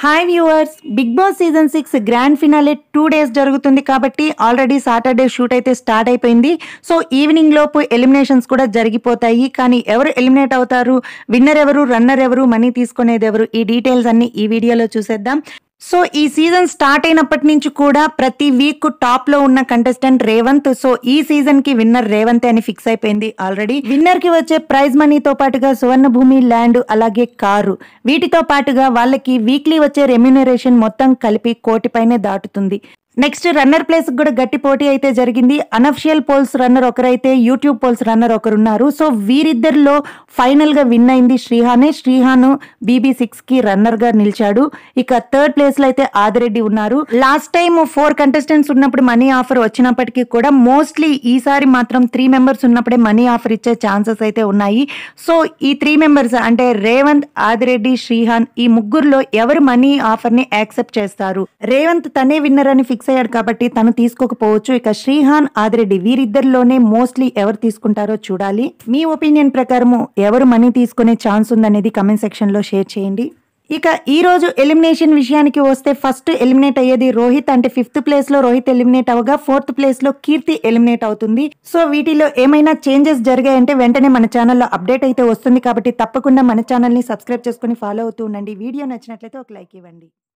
hi viewers Bigg Boss season six grand finale two days జరుగుతుంది కాబట్టి already Saturday shoot అయితే start అయిపోయింది so evening లోపు eliminations కూడా జరిగిపోతాయి కానీ ఎవరు ఎలిమినేట్ అవుతారు విన్నర్ ఎవరు రన్నర్ ఎవరు మనీ తీసుకునేది ఎవరు ఈ డీటెయిల్స్ అన్ని ఈ వీడియోలో చూసేద్దాం సో ఈ సీజన్ స్టార్ట్ అయినప్పటి నుంచి కూడా ప్రతి వీక్ టాప్ లో ఉన్న కంటెస్టెంట్ రేవంత్ సో ఈ సీజన్ కి విన్నర్ రేవంత్ అని ఫిక్స్ అయిపోయింది ఆల్రెడీ విన్నర్ కి వచ్చే ప్రైజ్ మనీతో పాటుగా సువర్ణ భూమి ల్యాండ్ అలాగే కారు వీటితో పాటుగా వాళ్ళకి వీక్లీ వచ్చే రెమ్యూనరేషన్ మొత్తం కలిపి కోటి పైనే దాటుతుంది నెక్స్ట్ రన్నర్ ప్లేస్ కూడా గట్టి పోటీ అయితే జరిగింది అనఫిషియల్ పోల్స్ రన్నర్ ఒకరైతే యూట్యూబ్ పోల్స్ రన్నర్ ఒకరున్నారు సో వీరిద్దరిలో ఫైనల్ గా విన్ అయింది శ్రీహానే శ్రీహాను బీబీ సిక్స్ కి రన్నర్ గా నిలిచాడు ఇక థర్డ్ ప్లేస్ లో అయితే ఆదిరెడ్డి ఉన్నారు లాస్ట్ టైం ఫోర్ కంటెస్టెంట్స్ ఉన్నప్పుడు మనీ ఆఫర్ వచ్చినప్పటికీ కూడా మోస్ట్లీ ఈసారి మాత్రం త్రీ మెంబర్స్ ఉన్నప్పుడే మనీ ఆఫర్ ఇచ్చే ఛాన్సెస్ అయితే ఉన్నాయి సో ఈ త్రీ మెంబర్స్ అంటే రేవంత్ ఆదిరెడ్డి శ్రీహాన్ ఈ ముగ్గురులో ఎవరు మనీ ఆఫర్ ని యాక్సెప్ట్ చేస్తారు రేవంత్ తనే విన్నర్ అని ఫిక్స్ అయ్యాడు కాబట్టి తను తీసుకోకపోవచ్చు ఇక శ్రీహాన్ ఆదిరెడ్డి వీరిద్దరిలోనే మోస్ట్లీ ఎవరు తీసుకుంటారో చూడాలి మీ ఒపీనియన్ ప్రకారము ఎవరు మనీ తీసుకునే ఛాన్స్ ఉందనేది కమెంట్ సెక్షన్ లో షేర్ చేయండి ఇక ఈ రోజు ఎలిమినేషన్ విషయానికి వస్తే ఫస్ట్ ఎలిమినేట్ అయ్యేది రోహిత్ అంటే ఫిఫ్త్ ప్లేస్ లో రోహిత్ ఎలిమినేట్ అవగా ఫోర్త్ ప్లేస్ లో కీర్తి ఎలిమినేట్ అవుతుంది సో వీటిలో ఏమైనా చేంజెస్ జరిగాయంటే వెంటనే మన ఛానల్లో అప్డేట్ అయితే వస్తుంది కాబట్టి తప్పకుండా మన ఛానల్ ని సబ్స్క్రైబ్ చేసుకుని ఫాలో అవుతూ ఉండండి వీడియో నచ్చినట్లయితే ఒక లైక్ ఇవ్వండి